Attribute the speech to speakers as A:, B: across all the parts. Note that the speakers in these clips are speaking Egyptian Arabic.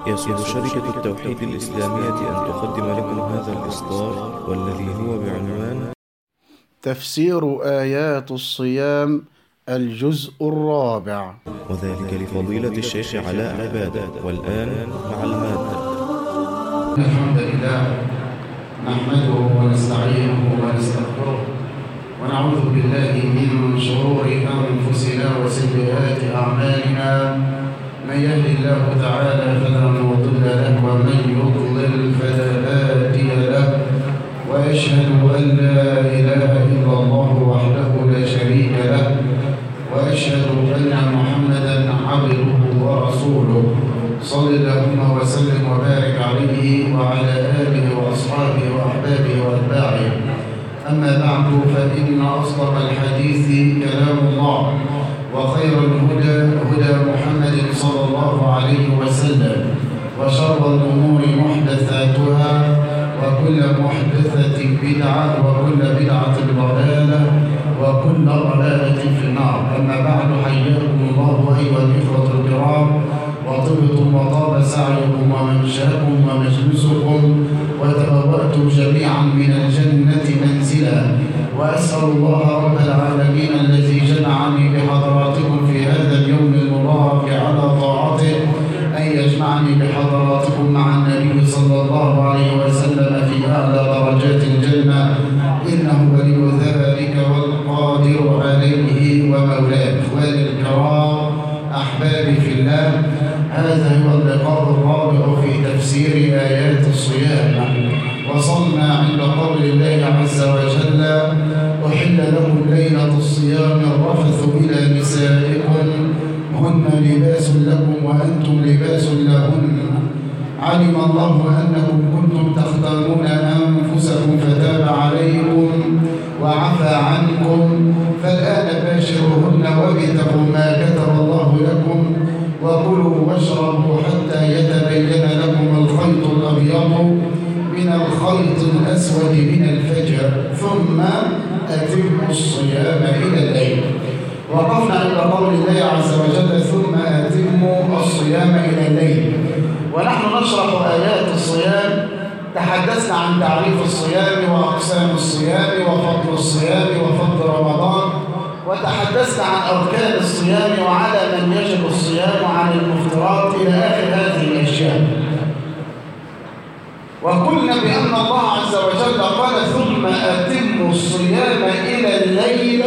A: يسر شركة التوحيد الإسلامية أن تقدم لكم هذا الإصدار والذي هو بعنوان
B: تفسير آيات الصيام الجزء الرابع
A: وذلك لفضيلة الشيخ علاء عبادة والآن مع المادة
C: الحمد لله نحمده ونستعينه ونستغفره ونعوذ بالله من شرور أنفسنا وسيئات أعمالنا من يهد الله تعالى فلا مضل له ومن يضلل فلا هادي له وأشهد أن لا إله إلا الله وحده لا شريك له وأشهد أن محمدا عبده ورسوله صل اللهم وسلم وبارك عليه وعلى آله وأصحابه وأحبابه وأتباعه أما بعد فإن أصدق الحديث كلام الله وخير الهدى هدى محمد صلى الله عليه وسلم وشر الأمور محدثاتها وكل محدثة بدعة وكل بدعة ضلالة وكل ضلالة في النار أما بعد حياكم الله أيها الإخوة الكرام وطبتم وطاب سعيكم ومنشاكم ومجلسكم وتبوأتم جميعا من الجنة منزلا وأسأل الله رب العالمين الذي جمعني بحضراتكم في هذا اليوم المبارك على طاعته أن يجمعني بحضراتكم مع النبي صلى الله عليه وسلم في أعلى درجات الجنة إنه ولي ذلك والقادر عليه ومولاه إخواني الكرام أحبابي في الله هذا هو اللقاء الرابع في تفسير آيات الصيام وصلنا عند قول الله عز وجل أحل لكم ليلة الصيام الرفث إلى نسائكم هن لباس لكم وأنتم لباس لهن علم الله أنكم كنتم تختارون أنفسكم فتاب عليكم وعفى عنكم فالآن باشروهن وابتغوا ما كتب الله لكم وكلوا واشربوا حتى يتبين لكم الخيط الأبيض من الخيط الأسود من الفجر ثم أتموا الصيام إلى الليل وقفنا عند قول الله عز وجل ثم أتموا الصيام إلى الليل ونحن نشرح آيات الصيام تحدثنا عن تعريف الصيام وأقسام الصيام وفضل الصيام وفضل رمضان وتحدثنا عن أركان الصيام وعلى من يجب الصيام عن المفطرات إلى آخر هذه الأشياء وقلنا بأن الله عز وجل قال ثم أتموا الصيام إلى الليل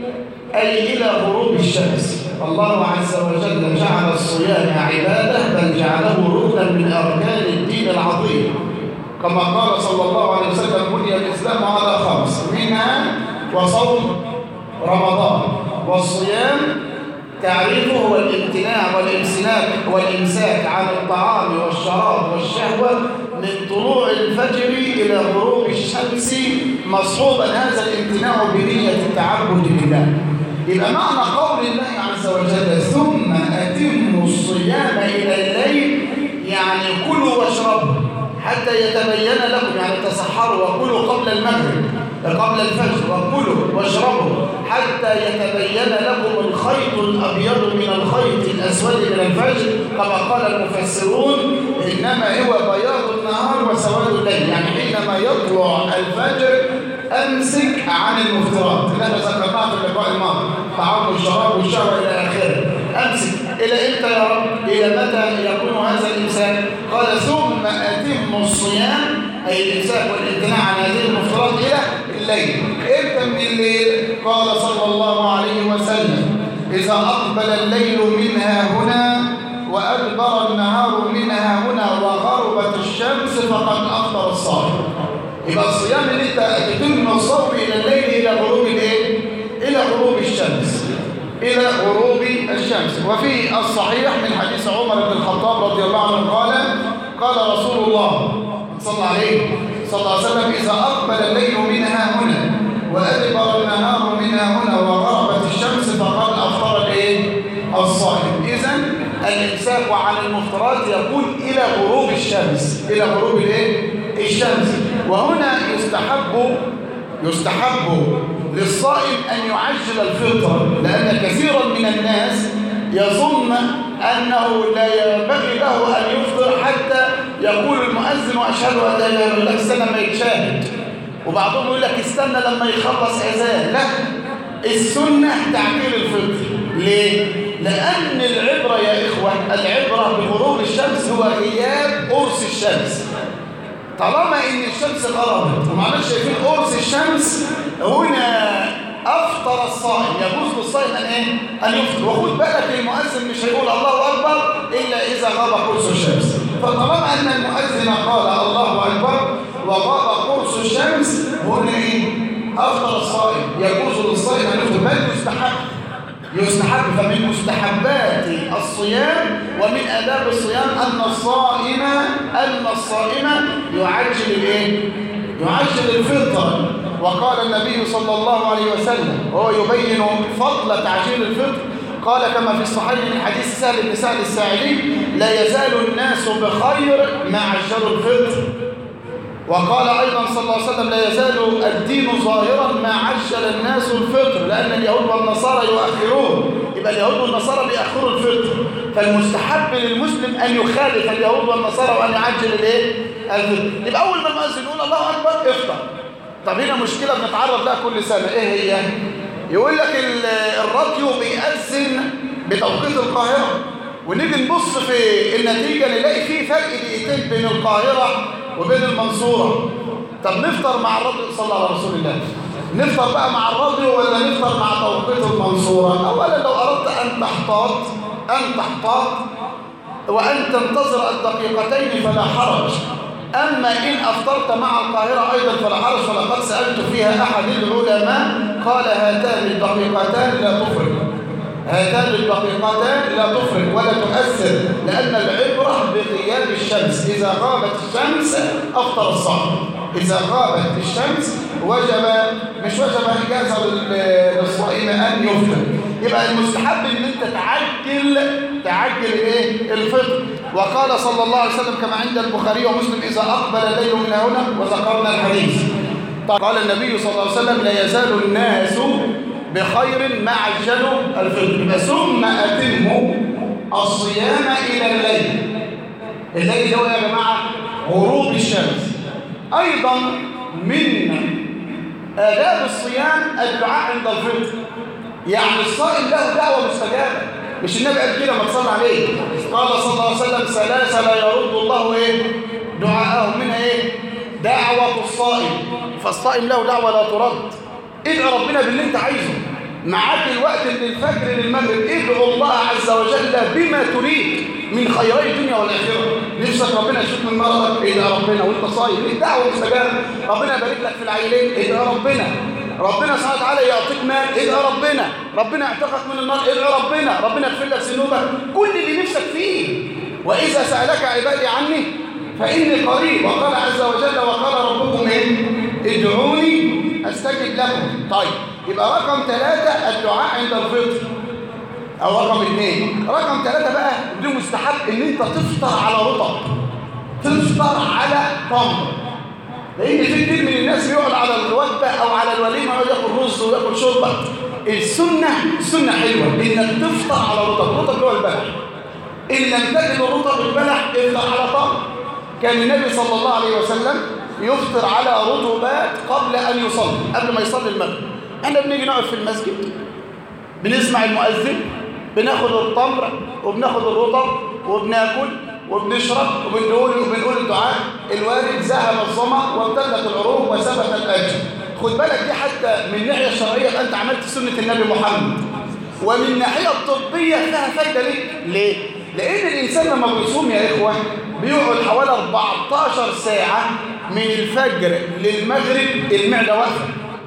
C: أي إلى غروب الشمس الله عز وجل جعل الصيام عبادة بل جعله ركنا من أركان الدين العظيم كما قال صلى الله عليه وسلم بني الإسلام على خمس منها وصوم رمضان والصيام تعريفه هو الامتناع والامساك والامساك عن الطعام والشراب والشهوة من طلوع الفجر إلى غروب الشمس مصحوبا هذا الامتناع بنية التعبد بالله يبقى معنى قول الله عز وجل ثم أتموا الصيام إلى الليل يعني كلوا واشربوا حتى يتبين لكم يعني تسحروا وكلوا قبل المغرب قبل الفجر وكلوا واشربوا حتى يتبين لكم الخيط الأبيض من الخيط الأسود من الفجر كما قال المفسرون إنما هو بياض النهار وسواد الليل يعني حينما يطلع الفجر أمسك عن المفترات اللي احنا ذكرناها في اللقاء الماضي طعام والشراب والشهوة إلى آخره أمسك إلى إمتى يا رب؟ إلى متى يكون هذا الإنسان؟ قال ثم أتم الصيام أي الإمساك والامتناع عن هذه المفترات إلى الليل إمتى من الليل؟ قال صلى الله عليه وسلم إذا أقبل الليل منها هنا وأدبر النهار منها هنا وغربت الشمس فقد أفطر الصائم يبقى الصيام اللي انت تتم الصوم الى الليل الى غروب الايه الى غروب الشمس الى غروب الشمس وفي الصحيح من حديث عمر بن الخطاب رضي الله عنه قال قال رسول الله صلى عليه صلى الله عليه وسلم اذا اقبل الليل منها هنا وادبر النهار منها هنا وغربت الشمس فقد افطر الايه الصائم اذا الامساك عن المفطرات يكون الى غروب الشمس الى غروب الايه الشمس وهنا يستحب يستحب للصائم أن يعجل الفطر لأن كثيرا من الناس يظن أنه لا ينبغي له أن يفطر
B: حتى يقول المؤذن واشهد ان لا اله الا الله استنى ما يتشاهد وبعضهم يقول لك استنى لما يخلص اذان لا السنه تعجيل الفطر ليه لان العبره يا اخوه العبره بغروب الشمس هو غياب قرص الشمس طالما ان الشمس غربت ومعناش شايفين قرص الشمس هنا افطر الصائم يجوز للصائم ان ايه ان يفطر وخد بالك المؤذن مش هيقول الله اكبر الا اذا غاب قرص الشمس فطالما ان المؤذن قال الله اكبر وغاب قرص الشمس هنا ايه افطر الصائم يجوز للصائم ان يفطر بل يستحب يستحب فمن مستحبات الصيام ومن آداب الصيام أن الصائم أن الصائم يعجل الإيه؟ يعجل الفطر وقال النبي صلى الله عليه وسلم وهو يبين فضل تعجيل الفطر قال كما في الصحيح من حديث سهل بن سعد الساعدي لا يزال الناس بخير ما عجلوا الفطر وقال أيضا صلى الله عليه وسلم لا يزال الدين ظاهرا ما عجل الناس الفطر لأن اليهود والنصارى يؤخرون يبقى اليهود والنصارى بيأخروا الفطر فالمستحب للمسلم أن يخالف اليهود والنصارى وأن يعجل الايه؟ الفطر يبقى أول ما المؤذن يقول الله أكبر افطر طب هنا مشكلة بنتعرض لها كل سنة إيه هي؟ يقول لك الراديو بيأذن بتوقيت القاهرة ونيجي نبص في النتيجة نلاقي فيه فرق دقيقتين بين القاهرة وبين المنصورة طب نفطر مع الراديو صلى على رسول الله نفطر بقى مع الراديو ولا نفطر مع توقيت المنصورة أولا لو أردت أن تحتاط أن تحتاط وأن تنتظر الدقيقتين فلا حرج أما إن أفطرت مع القاهرة أيضا فلا حرج فلقد سألت فيها أحد العلماء قال هاتان الدقيقتان لا تفرق هاتان الدقيقتان لا تفرق ولا تؤثر لأن العبرة بغياب الشمس إذا غابت الشمس أفطر الصائم إذا غابت الشمس وجب مش وجب إجازة للصائم أن يفطر يبقى المستحب إن أنت تعجل تعجل إيه الفطر وقال صلى الله عليه وسلم كما عند البخاري ومسلم إذا أقبل الليل من هنا وذكرنا الحديث قال النبي صلى الله عليه وسلم لا يزال الناس بخير ما عجلوا الفطر ثم أتموا الصيام إلى الليل الليل هو يا جماعة غروب الشمس أيضا من آداب الصيام الدعاء عند الفطر يعني الصائم له دعوة مستجابة مش النبي قال كده ما تصلى عليه قال صلى الله عليه وسلم ثلاثة لا يرد الله ايه دعاءهم منها ايه دعوة الصائم فالصائم له دعوة لا ترد ادعو ربنا باللي انت عايزه معاك الوقت من الفجر للمغرب ادعو الله عز وجل بما تريد من خيري الدنيا والاخره نفسك ربنا يشوف من مرضك ادعو ربنا وانت صايم الدعوه مستجابه ربنا يبارك لك في العيلين ادعو ربنا ربنا سبحانه وتعالى يعطيك مال ادعو ربنا ربنا يعتقك من النار ادعو ربنا ربنا يغفر لك ذنوبك كل اللي نفسك فيه واذا سالك عبادي عني فاني قريب وقال عز وجل وقال ربكم ايه ادعوني استجب لكم طيب يبقى رقم ثلاثة الدعاء عند الفطر او رقم اثنين رقم ثلاثة بقى دي مستحب ان انت تفطر على رطب تفطر على تمر لان في كتير من الناس بيقعد على الوجبه او على الوليمه يقعد ياكل رز وياكل شوربه السنه السنه حلوه انك تفطر على رطب رطب اللي هو البلح ان لم تجد رطب البلح افطر على تمر كان النبي صلى الله عليه وسلم يفطر على رطوبات قبل ان يصلي قبل ما يصلي المغرب احنا بنيجي نقعد في المسجد بنسمع المؤذن بناخد التمر وبناخد الرطب وبناكل وبنشرب وبنقول وبنقول الدعاء الوارد ذهب الظما وابتلت العروق وثبت الاجر خد بالك دي حتى من الناحيه الشرعيه يبقى انت عملت سنه النبي محمد ومن الناحيه الطبيه فيها فايده ليك ليه لان الانسان لما بيصوم يا اخوه بيقعد حوالي 14 ساعه من الفجر للمغرب المعده واقفه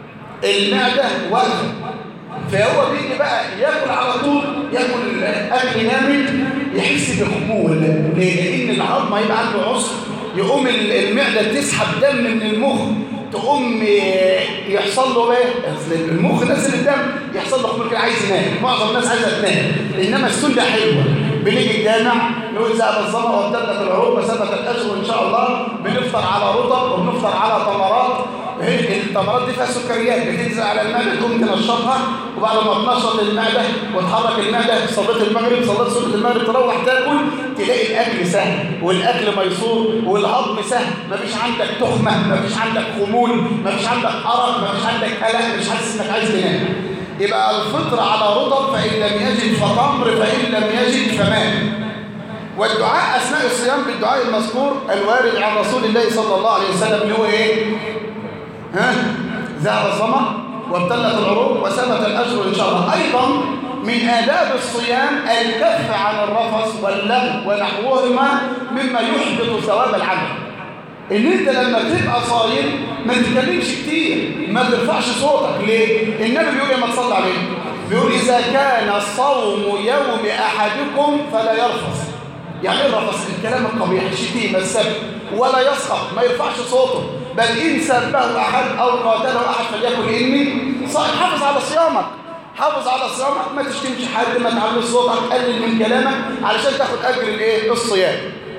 B: المعده واقفه فهو بيجي بقى ياكل على طول ياكل اكل جامد يحس بخمول ليه؟ لان العظم هيبقى عنده عسر يقوم المعده تسحب دم من المخ تقوم يحصل له ايه المخ نزل الدم يحصل له خمول كده عايز ينام معظم الناس عايزه تنام انما السنه حلوه بنيجي الجامع نقول ذهب الظما وابتدت العروق وثبت الاجر ان شاء الله بنفطر على رطب وبنفطر على تمرات التمرات دي فيها سكريات بتنزل على المعده تقوم تنشطها وبعد ما تنشط المعده وتحرك المعده صلاه المغرب صلاه سنه المغرب تروح تاكل تلاقي الاكل سهل والاكل ميسور والهضم سهل مفيش عندك تخمه مفيش عندك خمول مفيش عندك ارق مفيش عندك قلق مش حاسس انك عايز تنام يبقى الفطر على رطب فان لم يجد فتمر فان لم يجد فماء والدعاء اثناء الصيام بالدعاء المذكور الوارد عن رسول الله صلى الله عليه وسلم اللي هو ايه ها ذهب الظما وابتلت العروق وثبت الاجر ان شاء الله ايضا من آداب الصيام الكف عن الرفث واللغو ونحوهما مما يحبط ثواب العمل ان انت لما تبقى صايم ما تتكلمش كتير ما ترفعش صوتك ليه النبي بيقول يا ما تصلي عليه بيقول اذا كان الصوم يوم احدكم فلا يرفث يعني ايه الرفث الكلام القبيح الشتيمه السب ولا يسخط ما يرفعش صوته بل ان سبه احد او قاتله احد فليكن اني صائم حافظ على صيامك حافظ على صيامك ما تشتمش حد ما تعليش صوتك قلل من كلامك علشان تاخد اجر الايه الصيام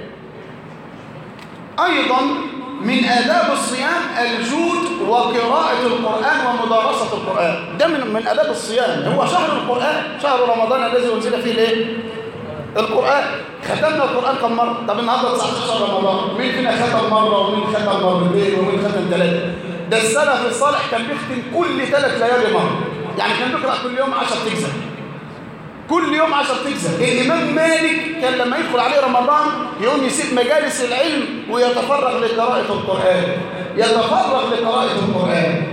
B: ايضا من آداب الصيام الجود وقراءة القرآن ومدارسة القرآن ده من من آداب الصيام هو شهر القرآن شهر رمضان الذي أنزل فيه الايه القرآن ختمنا القرآن كم مرة طب النهارده 19 رمضان مين فينا ختم مرة ومين ختم مرتين ومين ختم ثلاثة ده السلف الصالح كان بيختم كل ثلاث ليالي مرة يعني كان بيقرأ كل يوم 10 تجزء كل يوم 10 تجزء الإمام مالك كان لما يدخل عليه رمضان يقوم يسيب مجالس العلم ويتفرغ لقراءة القرآن يتفرغ لقراءة القرآن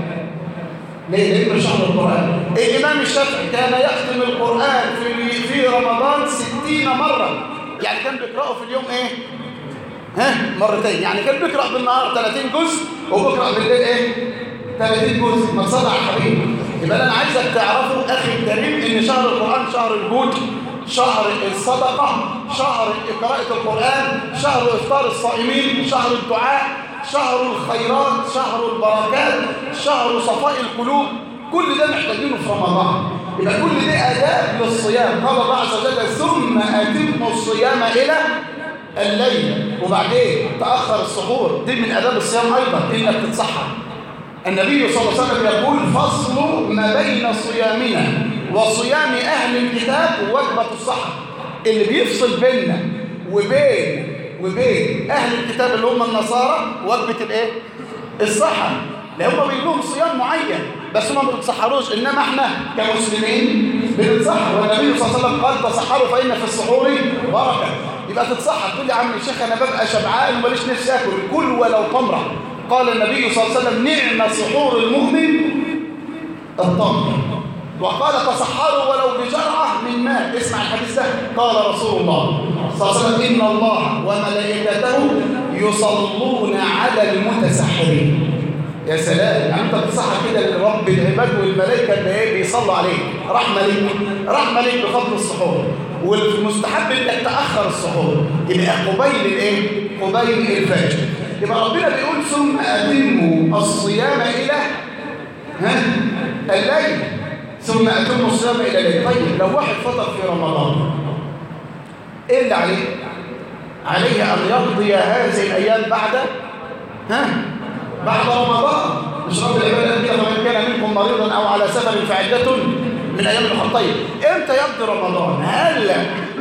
B: ليه؟ لأنه شهر القرآن الإمام الشافعي كان يختم القرآن في في رمضان 60 مرة يعني كان بيقرأه في اليوم إيه؟ ها مرتين يعني كان بيقرأ بالنهار 30 جزء وبيقرأ بالليل إيه؟ 30 جزء ما تصلى على الحبيب يبقى انا عايزك تعرفوا اخي الكريم ان شهر القران شهر الجود شهر الصدقه شهر قراءه القران شهر افطار الصائمين شهر الدعاء شهر الخيرات شهر البركات شهر صفاء القلوب كل ده محتاجينه في رمضان يبقى كل ده اداب للصيام قال الله عز وجل ثم اتموا الصيام الى الليل وبعدين تاخر السحور دي من اداب الصيام ايضا انك تتصحر النبي صلى الله عليه وسلم يقول فصل ما بين صيامنا وصيام أهل الكتاب وجبة الصحر اللي بيفصل بيننا وبين وبين أهل الكتاب اللي هم النصارى وجبة الإيه؟ الصحر لأن هم بيقولوا صيام معين بس هم ما بيتصحروش إنما إحنا كمسلمين بنتصحر والنبي صلى الله عليه وسلم قال تصحروا فإن في السحور بركة يبقى تتصحر تقول لي يا عم الشيخ أنا ببقى شبعان وماليش نفسي آكل كل ولو تمرة قال النبي صلى الله عليه وسلم نعم سحور المؤمن التمر وقال تصحروا ولو بجرعة من ماء اسمع الحديث ده قال رسول الله صلى الله عليه وسلم إن الله وملائكته يصلون على المتسحرين يا سلام يعني انت بتصحى كده لرب العباد والملائكه اللي ايه بيصلوا عليك رحمه ليك رحمه ليك بفضل السحور والمستحب انك تاخر السحور يبقى قبيل الايه قبيل الفجر يبقى ربنا بيقول ثم أتموا الصيام إلى ها الليل ثم أتموا الصيام إلى الليل طيب لو واحد فطر في رمضان إيه اللي عليه؟ عليه أن يقضي هذه الأيام بعد ها بعد رمضان مش رب العباد كده فمن كان منكم مريضا أو على سفر فعدة من أيام الأخرى طيب إمتى يقضي رمضان؟ هل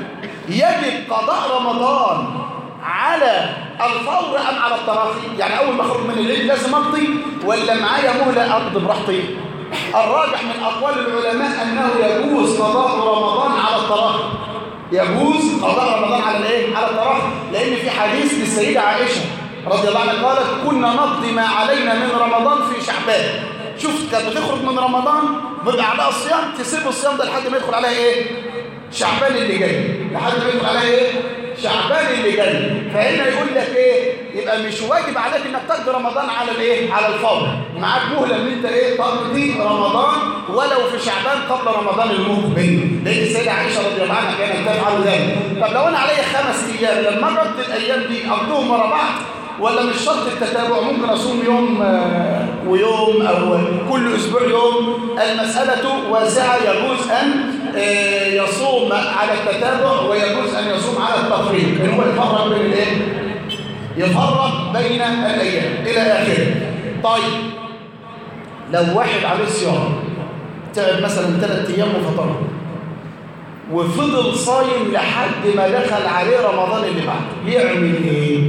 B: يجب قضاء رمضان على الفور أم على التراخي يعني أول ما أخرج من الليل لازم أقضي ولا معايا مهلة أقضي براحتي الراجح من أقوال العلماء أنه يجوز قضاء رمضان على التراخي يجوز قضاء رمضان على الايه على التراخي لأن في حديث للسيدة عائشة رضي الله عنها قالت كنا نقضي ما علينا من رمضان في شعبان شفت كانت بتخرج من رمضان بيبقى عليها الصيام تسيب الصيام ده لحد ما يدخل عليها ايه شعبان اللي جاي لحد ما يدخل عليها ايه شعبان اللي جاي فهنا يقول لك ايه يبقى مش واجب عليك انك تقضي رمضان على الايه على الفور معاك مهله ان انت ايه تقضي رمضان ولو في شعبان قبل رمضان المقبل لان السيده عائشه رضي الله عنها كانت تفعل ذلك طب لو انا عليا خمس ايام لما اقضي الايام دي اقضيهم ورا بعض ولا مش شرط التتابع ممكن اصوم يوم ويوم او كل اسبوع يوم المساله واسعه يجوز ان يصوم على التتابع ويجوز ان يصوم على التفريق ان هو يفرق بين الايه يفرق بين الايام الى اخره طيب لو واحد عليه صيام تعب مثلا ثلاث ايام وفطر وفضل صايم لحد ما دخل عليه رمضان اللي بعده يعمل ايه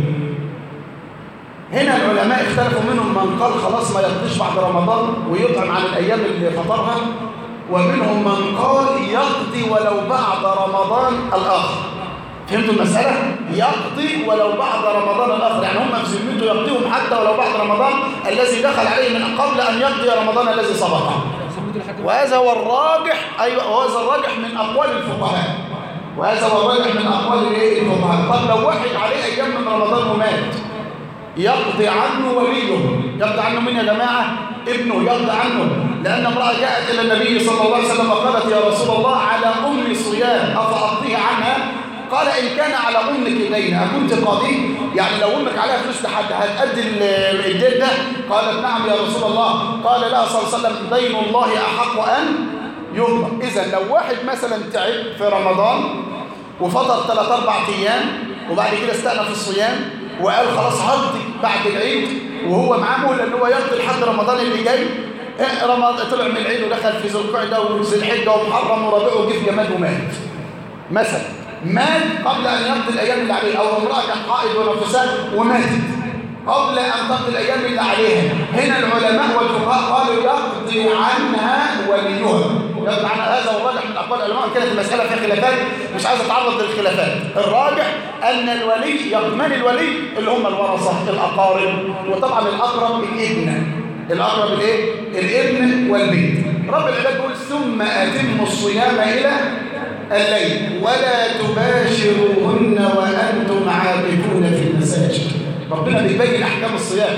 B: هنا العلماء اختلفوا منهم من قال خلاص ما يقضيش بعد رمضان ويطعم عن الايام اللي فطرها ومنهم من قال يقضي ولو بعد رمضان الاخر فهمتوا المسألة؟ يقضي ولو بعد رمضان الآخر يعني هم في ذمته يقضيهم حتى ولو بعد رمضان الذي دخل عليه من قبل أن يقضي رمضان الذي سبقه وهذا هو الراجح أيوة وهذا الراجح من أقوال الفقهاء وهذا هو الراجح من أقوال الإيه؟ الفقهاء طب لو واحد عليه أيام من رمضان ومات يقضي عنه وليه يقضي عنه من يا جماعة ابنه يقضي عنه لأن امرأة جاءت إلى النبي صلى الله عليه وسلم وقالت يا رسول الله على أمي صيام أفأقضيه عنها قال إن كان على أمك دين أكنت قاضي يعني لو أمك عليها فلوس لحد هتأدي الدين ده قالت نعم يا رسول الله قال لها صلى الله عليه وسلم دين الله أحق أن يقضى إذا لو واحد مثلا تعب في رمضان وفطر ثلاث أربع أيام وبعد كده استأنف الصيام وقال خلاص هقضي بعد العيد وهو معاه مهله ان هو يقضي لحد رمضان اللي جاي رمضان طلع من العيد ودخل في ذو القعده وذي الحجه ومحرم وربيع وجه في جماد ومات مثلا مات قبل ان يقضي الايام اللي عليه او امراه كان قائد ونفساء وماتت قبل ان تقضي الايام اللي عليها هنا العلماء والفقهاء قالوا يقضي عنها وليها يقضي عنها هذا والراجح من اقوال العلماء كانت المساله فيها خلافات مش عايز اتعرض للخلافات الراجح ان الولي يضمن الولي اللي هم الورثه الاقارب وطبعا الاقرب الابن الاقرب الايه الابن والبنت رب العباد بيقول ثم اتموا الصيام الى الليل ولا تباشروهن وانتم عاكفون في المساجد ربنا بيبين احكام الصيام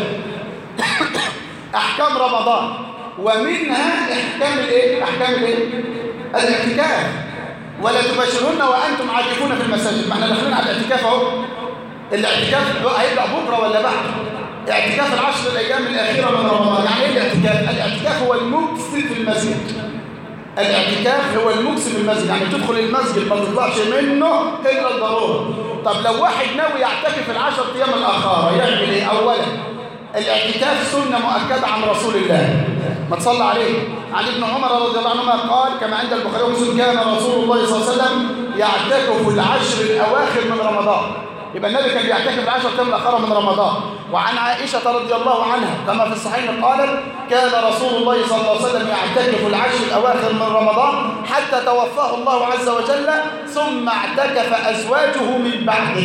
B: احكام رمضان ومنها احكام الايه احكام الايه الاعتكاف ولا تباشرون وانتم عاكفون في المساجد ما احنا داخلين على الاعتكاف اهو الاعتكاف هيبدا بكره ولا بعد اعتكاف العشر الايام الاخيره من رمضان يعني ايه الاعتكاف الاعتكاف هو المكث في المسجد الاعتكاف هو المكث في المسجد يعني تدخل المسجد ما تطلعش منه الا الضروره طب لو واحد ناوي يعتكف العشر ايام الاخاره يعمل ايه اولا الاعتكاف سنه مؤكده عن رسول الله ما تصلى عليه عن ابن عمر رضي الله عنهما قال كما عند البخاري ومسلم كان رسول الله صلى الله عليه وسلم يعتكف العشر الاواخر من رمضان يبقى النبي كان بيعتكف العشر ايام الاخيره من رمضان وعن عائشه رضي الله عنها كما في الصحيحين قالت كان رسول الله صلى الله عليه وسلم يعتكف العشر الاواخر من رمضان حتى توفاه الله عز وجل ثم اعتكف ازواجه من بعده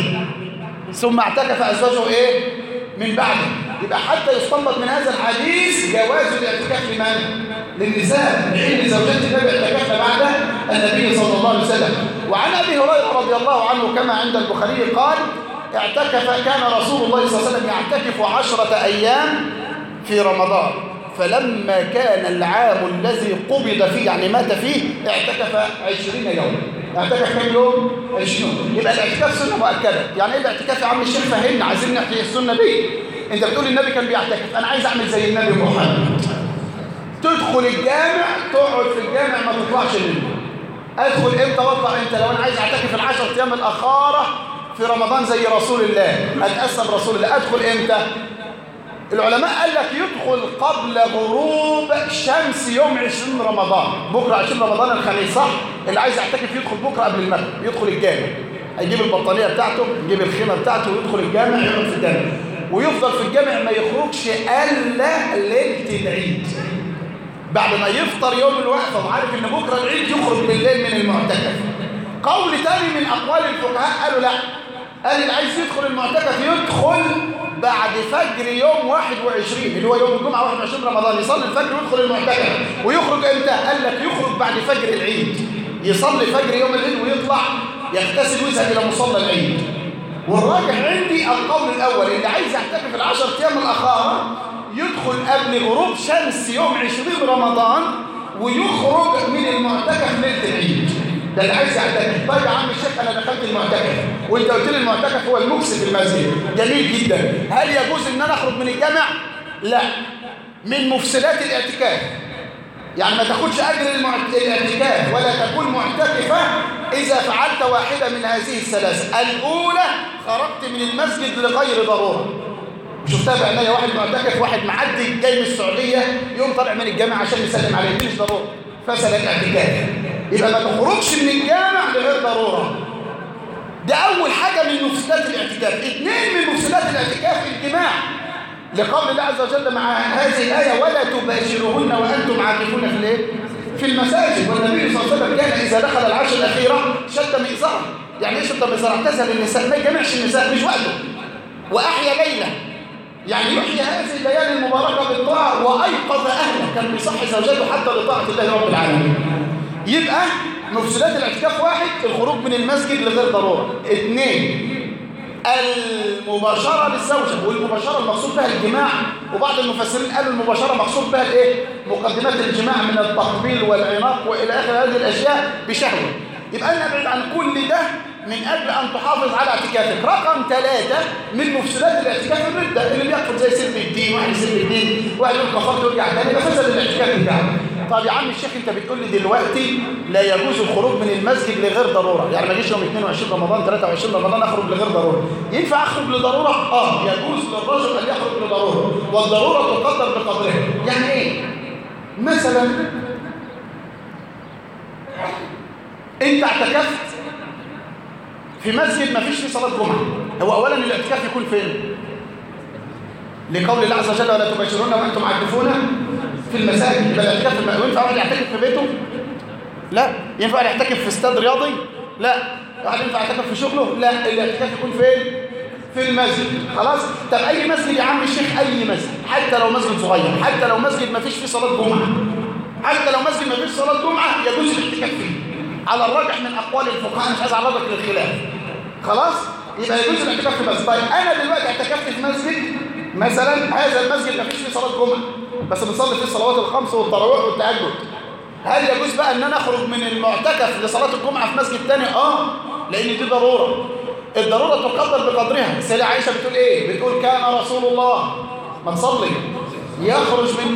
B: ثم اعتكف ازواجه ايه من بعده يبقى حتى يستنبط من هذا الحديث جواز الاعتكاف لمن للنساء لان زوجات النبي اعتكفن بعد النبي صلى الله عليه وسلم وعن ابي هريره رضي الله عنه كما عند البخاري قال اعتكف كان رسول الله صلى الله عليه وسلم يعتكف عشرة أيام في رمضان فلما كان العام الذي قبض فيه يعني مات فيه اعتكف عشرين يوم اعتكف كم يوم؟ عشرين يوم يبقى الاعتكاف سنة مؤكدة يعني ايه الاعتكاف يا عم الشيخ فهمنا عايزين نحكي السنة دي انت بتقول النبي كان بيعتكف انا عايز اعمل زي النبي محمد تدخل الجامع تقعد في الجامع ما تطلعش منه ادخل امتى واطلع امتى لو انا عايز اعتكف العشر ايام الاخاره في رمضان زي رسول الله اتاسم رسول الله ادخل امتى العلماء قال لك يدخل قبل غروب شمس يوم 20 رمضان بكره 20 رمضان الخميس صح اللي عايز يعتكف يدخل بكره قبل المغرب يدخل الجامع هيجيب البطانيه بتاعته يجيب الخيمه بتاعته ويدخل الجامع يقعد في الجامع ويفضل في الجامع ما يخرجش الا ليله العيد بعد ما يفطر يوم الوقفه وعارف ان بكره العيد يخرج بالليل من المعتكف قول تاني من اقوال الفقهاء قالوا لا قال اللي عايز يدخل المعتكف يدخل بعد فجر يوم 21 اللي هو يوم الجمعه 21 رمضان يصلي الفجر ويدخل المعتكف ويخرج امتى قال لك يخرج بعد فجر العيد يصلي فجر يوم العيد ويطلع يغتسل ويذهب الى مصلى العيد والراجح عندي القول الاول اللي عايز يعتكف العشر ايام الاخاره يدخل قبل غروب شمس يوم 20 رمضان ويخرج من المعتكف ليله العيد ده اللي عايز يعتكف طيب يا عم الشيخ انا دخلت المعتكف وانت قلت لي المعتكف هو المكس في المسجد جميل جدا هل يجوز ان انا اخرج من الجامع لا من مفسدات الاعتكاف يعني ما تاخدش اجر المعت... الاعتكاف ولا تكون معتكفه اذا فعلت واحده من هذه الثلاث الاولى خرجت من المسجد لغير ضروره شفتها بعينيا واحد معتكف واحد معدي جاي من السعوديه يوم طالع من الجامع عشان يسلم عليه مش ضروره فسد الاعتكاف يبقى ما تخرجش من الجامع لغير ضروره ده اول حاجه من مفسدات الاعتكاف اثنين من مفسدات الاعتكاف الجماع لقول الله عز وجل مع هذه الايه ولا تباشرهن وانتم عاكفون في الايه في المساجد والنبي صلى الله عليه وسلم كان اذا دخل العشر الاخيره شد مئزره يعني ايه شد مئزره اعتزل النساء ما يجمعش النساء مش وقته واحيا ليله يعني يحيي هذه الليالي المباركه بالطاعه وايقظ اهله كان بيصحي زوجاته حتى لطاعه الله رب العالمين يبقى مفسدات الاعتكاف واحد الخروج من المسجد لغير ضروره اثنين المباشرة للزوجة والمباشرة المقصود بها الجماع وبعض المفسرين قالوا المباشرة مقصود بها الايه مقدمات الجماع من التقبيل والعناق والى اخر هذه الاشياء بشهوة يبقى انا ابعد عن كل ده من اجل ان تحافظ على اعتكافك رقم ثلاثة من مفسدات الاعتكاف الردة اللي بيدخل زي سلم الدين واحد يسلم الدين واحد يقول كفرت ويرجع تاني ده فسد الاعتكاف بتاعه طب يا عم الشيخ انت بتقول لي دلوقتي لا يجوز الخروج من المسجد لغير ضروره يعني ما اجيش يوم 22 رمضان 23 رمضان اخرج لغير ضروره ينفع اخرج لضروره اه يجوز للرجل ان يخرج لضروره والضروره تقدر بقدرها يعني ايه مثلا انت اعتكفت في مسجد ما فيش فيه صلاه جمعه هو اولا الاعتكاف يكون فين لقول الله عز وجل ولا تباشرون وانتم عاكفون في المساجد يبقى الاعتكاف في الم... ينفع واحد يعتكف في بيته لا ينفع واحد يعتكف في استاد رياضي لا واحد ينفع يعتكف في شغله لا الاعتكاف يكون فين في المسجد خلاص طب اي مسجد يا عم الشيخ اي مسجد حتى لو مسجد صغير حتى لو مسجد ما فيش فيه صلاه جمعه حتى لو مسجد ما فيش صلاه جمعه يجوز الاعتكاف فيه على الراجح من اقوال الفقهاء مش عايز اعرضك للخلاف خلاص يبقى يجوز الاعتكاف في مسجد طيب انا دلوقتي اعتكفت في مسجد مثلا هذا المسجد ما فيش فيه صلاه جمعه بس بنصلي فيه الصلوات الخمس والتراويح والتهجد هل يجوز بقى ان انا اخرج من المعتكف لصلاه الجمعه في مسجد تاني اه لان دي ضروره الضروره تقدر بقدرها السيده عائشه بتقول ايه بتقول كان رسول الله ما تصلي يخرج من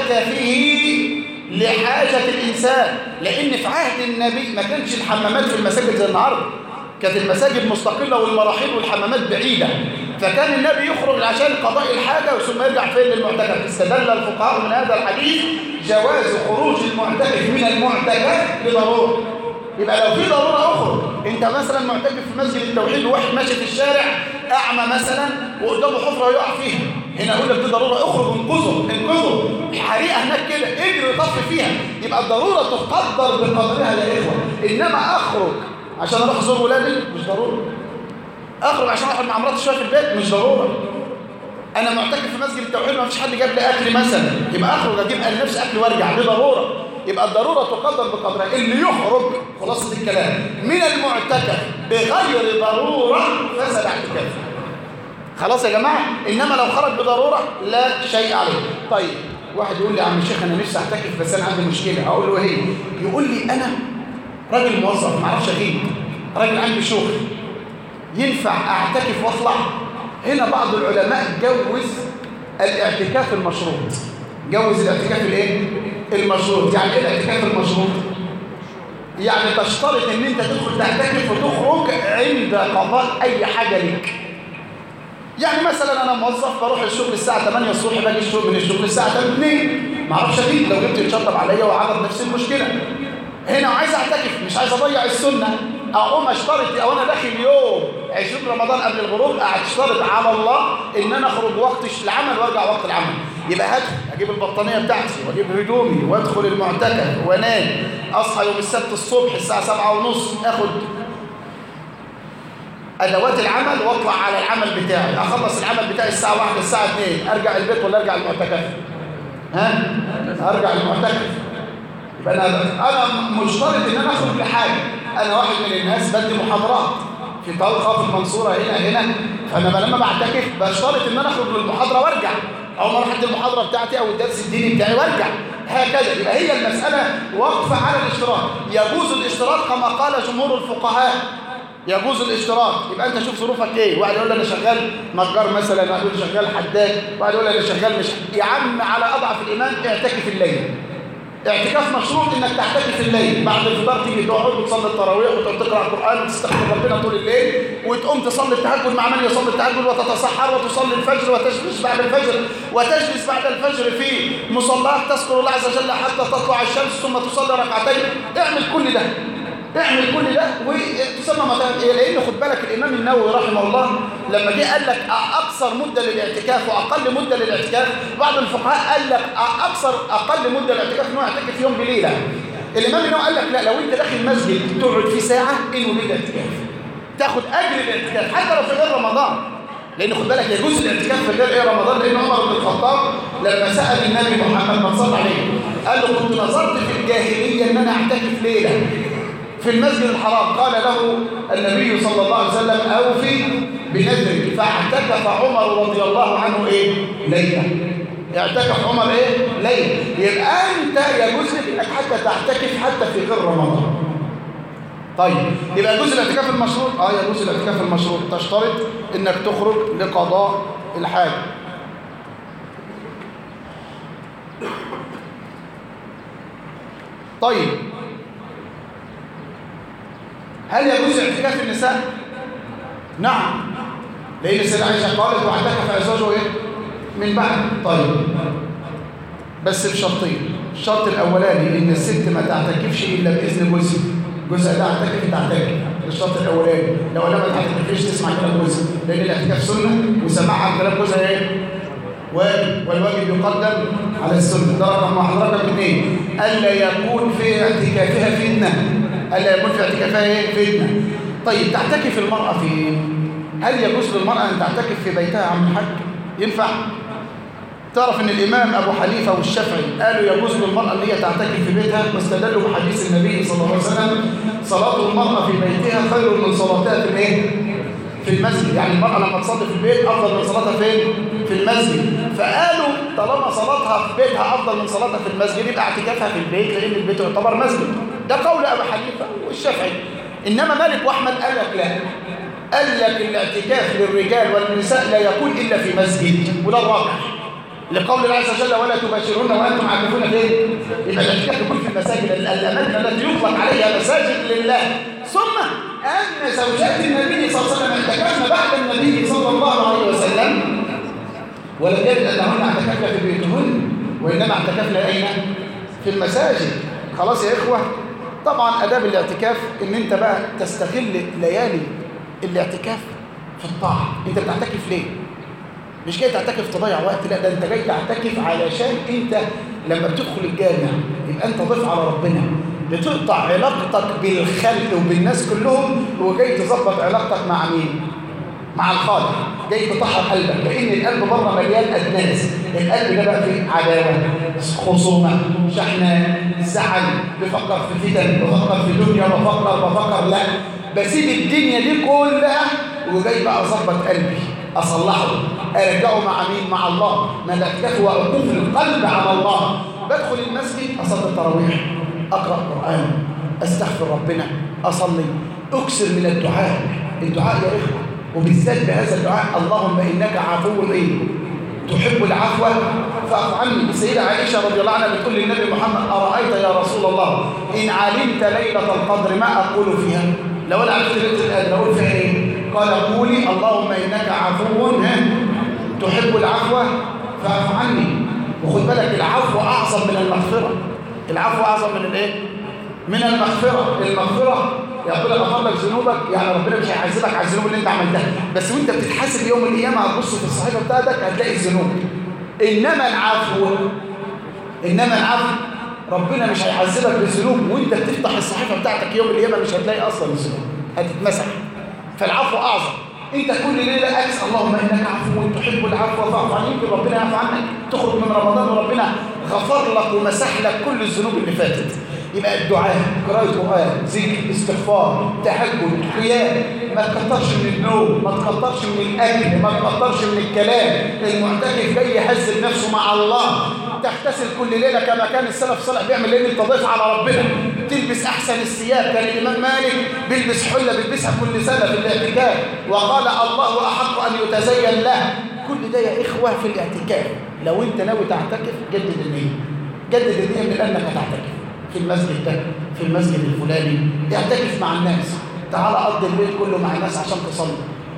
B: معتكفه لحاجه الانسان لان في عهد النبي ما كانش الحمامات في المساجد زي النهارده كانت المساجد مستقله والمراحيض والحمامات بعيده فكان النبي يخرج عشان قضاء الحاجة ثم يرجع فين للمعتكف استدل الفقهاء من هذا الحديث جواز خروج المعتكف من المعتكف لضرورة يبقى لو في ضرورة أخرى أنت مثلا معتكف في مسجد التوحيد وواحد ماشي في الشارع أعمى مثلا وقدامه حفرة يقع فيها هنا أقول لك دي ضرورة أخرج انقذه انقذه حريقة هناك كده اجري طف فيها يبقى الضرورة تقدر بقدرها يا إخوة إنما أخرج عشان أروح أزور ولادي مش ضرورة اخرج عشان اقعد مع مراتي شويه في البيت مش ضروره انا معتكف في مسجد التوحيد ما فيش حد جاب لي اكل مثلا يبقى اخرج اجيب انا نفسي اكل وارجع دي ضروره يبقى الضروره تقدر بقدرها اللي يخرج خلاصه الكلام من المعتكف بغير ضروره فسد اعتكافه خلاص يا جماعه انما لو خرج بضروره لا شيء عليه طيب واحد يقول لي يا عم الشيخ انا نفسي اعتكف بس انا عندي مشكله اقول له ايه يقول لي انا راجل موظف ما اعرفش اغيب راجل عندي شغل ينفع اعتكف واطلع هنا بعض العلماء جوز الاعتكاف المشروط جوز الاعتكاف الايه المشروط يعني ايه الاعتكاف المشروط يعني تشترط ان انت تدخل تعتكف وتخرج عند قضاء اي حاجه ليك يعني مثلا انا موظف بروح الشغل الساعه 8 الصبح باجي الشغل من الشغل الساعه 2 ما اعرفش اجيب لو جبت يتشطب عليا وعرض نفس المشكله هنا عايز اعتكف مش عايز اضيع السنه اقوم اشترط او انا داخل يوم 20 رمضان قبل الغروب اشترط على الله ان انا اخرج وقت العمل وارجع وقت العمل يبقى هدخل اجيب البطانيه بتاعتي واجيب هدومي وادخل المعتكف وانام اصحى يوم السبت الصبح الساعه 7 ونص اخد ادوات العمل واطلع على العمل بتاعي اخلص العمل بتاعي الساعه 1 الساعه 2 ارجع البيت ولا ارجع المعتكف ها ارجع المعتكف يبقى انا انا مشترط ان انا اخرج لحاجه انا واحد من الناس بدي محاضرات في طلقه في المنصوره هنا هنا فانا لما بعتكف بشترط ان انا اخرج للمحاضره وارجع او ما اروح ادي المحاضره بتاعتي او الدرس الديني بتاعي وارجع هكذا يبقى هي المساله واقفه على الاشتراط يجوز الاشتراط كما قال جمهور الفقهاء يجوز الاشتراط يبقى انت شوف ظروفك ايه واحد يقول لي انا شغال نجار مثلا واحد يقول لي شغال حداد واحد يقول لي انا شغال مش يا عم على اضعف الايمان اعتكف الليل اعتكاف مشروط انك تعتكف الليل بعد الفطار تيجي تقعد وتصلي التراويح وتقعد تقرا القران وتستغفر ربنا طول الليل وتقوم تصلي التهجد مع من يصلي التهجد وتتسحر وتصلي الفجر وتجلس بعد الفجر وتجلس بعد الفجر في مصلاك تذكر الله عز وجل حتى تطلع الشمس ثم تصلي ركعتين اعمل كل ده اعمل كل ده وتسمى متى لان خد بالك الامام النووي رحمه الله لما جه قال لك اقصر مده للاعتكاف واقل مده للاعتكاف بعض الفقهاء قال لك اقصر اقل مده للاعتكاف انه يعتكف يوم بليله الامام النووي قال لك لا لو انت داخل مسجد تقعد فيه ساعه انه بيه الاعتكاف تاخد اجر الاعتكاف حتى لو في غير رمضان لان خد بالك يجوز الاعتكاف في غير ايه رمضان لان عمر بن الخطاب لما سال النبي محمد من صلى عليه قال له كنت نظرت في الجاهليه ان انا اعتكف ليله في المسجد الحرام قال له النبي صلى الله عليه وسلم أوفي بنذرك فاعتكف عمر رضي الله عنه إيه؟ ليلة اعتكف عمر إيه؟ ليلة يبقى أنت يجوز لك إنك حتى تعتكف حتى في غير رمضان طيب يبقى يجوز الاعتكاف المشروط اه يجوز الاعتكاف المشروط تشترط انك تخرج لقضاء الحاجه طيب هل يجوز اعتكاف النساء؟ نعم لأن السيدة عائشة قالت واعتكف أزواجه إيه؟ من بعد طيب بس بشرطين الشرط الأولاني إن الست ما تعتكفش إلا بإذن جوزها جوزها ده اعتكف تعتكف الشرط الأولاني لو لما ما تعتكفش تسمع كلام جوزها لأن الاعتكاف سنة وسماعها كلام جوزها إيه؟ واجب والواجب يقدم على السنة ده رقم واحد رقم اثنين ألا يكون في اعتكافها فتنة ألا يكون في اعتكافها ايه فتنة طيب تعتكف المرأة في هل يجوز للمرأة أن تعتكف في بيتها عم الحاج ينفع تعرف ان الامام ابو حنيفه والشافعي قالوا يجوز للمراه ان هي تعتكف في بيتها واستدلوا بحديث النبي صلى الله عليه وسلم صلاه المراه في بيتها خير من صلاتها في الايه في المسجد يعني المراه لما تصلي في البيت افضل من صلاتها فين في المسجد فقالوا طالما صلاتها في بيتها افضل من صلاتها في المسجد يبقى اعتكافها في البيت لان البيت يعتبر مسجد ده قول ابو حنيفه والشافعي انما مالك واحمد قال لك لا قال لك الاعتكاف للرجال والنساء لا يكون الا في مسجد وده الراجح لقول الله عز وجل ولا تباشرون وانتم عاكفون فين يبقى الاعتكاف يكون في المساجد الاماكن التي يطلق عليها مساجد لله ثم ان زوجات النبي صلى الله عليه وسلم اعتكفن بعد النبي صلى الله عليه وسلم ولم يجد انهن اعتكفن في بيوتهن وانما اعتكفن اين في المساجد خلاص يا اخوه طبعا اداب الاعتكاف ان انت بقى تستغل ليالي الاعتكاف في الطاعه انت بتعتكف ليه مش جاي تعتكف تضيع وقت لا ده انت جاي تعتكف علشان انت لما بتدخل الجامع يبقى انت ضيف على ربنا بتقطع علاقتك بالخلق وبالناس كلهم وجاي تظبط علاقتك مع مين مع الخالق جاي تطهر قلبك لان القلب بره مليان ادناس القلب ده بقى فيه عداوه خصومه شحنه زعل بفكر في فتن بفكر في دنيا بفكر بفكر لا بسيب الدنيا دي كلها وجاي بقى اظبط قلبي أصلحه أرجعه مع مين؟ مع الله ما الاعتكاف هو عقوف القلب على الله بدخل المسجد أصلي التراويح أقرأ قرآن أستغفر ربنا أصلي أكثر من الدعاء الدعاء يا إخوة وبالذات بهذا الدعاء اللهم إنك عفو إيه؟ تحب العفو فاعف عني السيدة عائشة رضي الله عنها بتقول للنبي محمد أرأيت يا رسول الله إن علمت ليلة القدر ما أقول فيها لو أنا عرفت ليلة القدر أقول فيها إيه؟ قال قولي اللهم إنك عفو تحب العفو فاعف عني وخد بالك العفو أعظم من المغفرة العفو أعظم من الإيه؟ من المغفرة المغفرة يقول لك غفر لك ذنوبك يعني ربنا مش هيعذبك على الذنوب اللي انت عملتها بس وانت بتتحاسب يوم القيامة هتبص في الصحيفة بتاعتك هتلاقي الذنوب انما العفو انما العفو ربنا مش هيعذبك بالذنوب وانت بتفتح الصحيفة بتاعتك يوم القيامة مش هتلاقي اصلا الذنوب هتتمسح فالعفو أعظم أنت كل ليلة أكس اللهم إنك عفو تحب العفو فاعف عني يمكن ربنا يعفو عنك تخرج من رمضان وربنا غفر لك ومسح لك كل الذنوب اللي فاتت يبقى الدعاء قراءة قرآن ذكر استغفار تهجد قيام ما تكترش من النوم ما تكترش من الأكل ما تكترش من الكلام المعتكف جاي يهذب نفسه مع الله تغتسل كل ليلة كما كان السلف الصالح بيعمل لأن انت ضيف على ربنا تلبس أحسن الثياب كان الإمام مالك بيلبس حلة بيلبسها كل سنة في الاعتكاف وقال الله أحق أن يتزين له كل ده يا إخوة في الاعتكاف لو أنت ناوي تعتكف جدد النية جدد النية من أنك تعتكف في المسجد ده في المسجد الفلاني اعتكف مع الناس تعال قضي الليل كله مع الناس عشان تصلي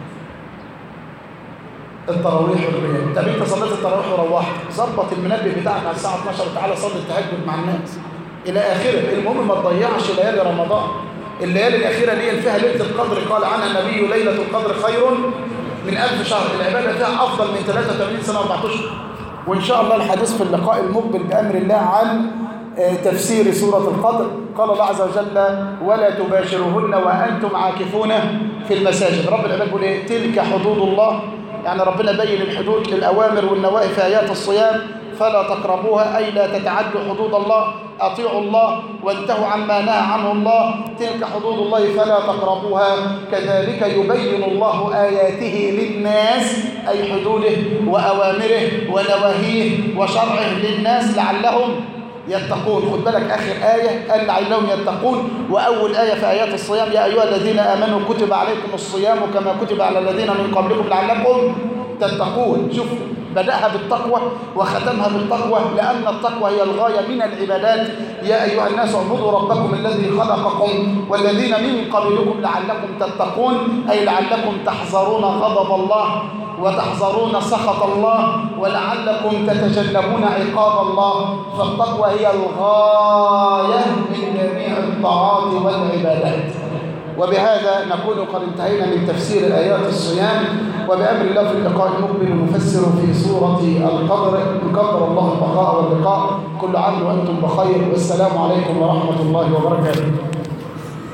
B: التراويح والقيام طب انت صليت التراويح وروحت ظبط المنبه بتاعك على الساعه 12 وتعالى صلي التهجد مع الناس الى اخره المهم ما تضيعش ليالي رمضان الليالي الاخيره اللي فيها ليله القدر قال عنها النبي ليله القدر خير من ألف شهر العباده فيها افضل من 83 سنه و14 وان شاء الله الحديث في اللقاء المقبل بامر الله عن تفسير سورة القدر قال الله عز وجل ولا تباشرهن وأنتم عاكفون في المساجد رب العباد بيقول ايه تلك حدود الله يعني ربنا بين الحدود للأوامر والنواهي في آيات الصيام فلا تقربوها أي لا تتعدوا حدود الله أطيعوا الله وانتهوا عما نهى عنه الله تلك حدود الله فلا تقربوها كذلك يبين الله آياته للناس أي حدوده وأوامره ونواهيه وشرعه للناس لعلهم يتقون خد بالك آخر آية قال لعلهم يتقون وأول آية في آيات الصيام يا أيها الذين آمنوا كتب عليكم الصيام كما كتب على الذين من قبلكم لعلكم تتقون شوف بدأها بالتقوى وختمها بالتقوى لأن التقوى هي الغاية من العبادات يا أيها الناس اعبدوا ربكم الذي خلقكم والذين من قبلكم لعلكم تتقون أي لعلكم تحذرون غضب الله وتحذرون سخط الله ولعلكم تتجنبون عقاب الله فالتقوى هي الغاية من جميع الطاعات والعبادات وبهذا نكون قد انتهينا من تفسير آيات الصيام وبأمر الله في اللقاء المقبل نفسر في سورة القدر قدر الله البقاء واللقاء كل عام وأنتم بخير والسلام عليكم ورحمة الله وبركاته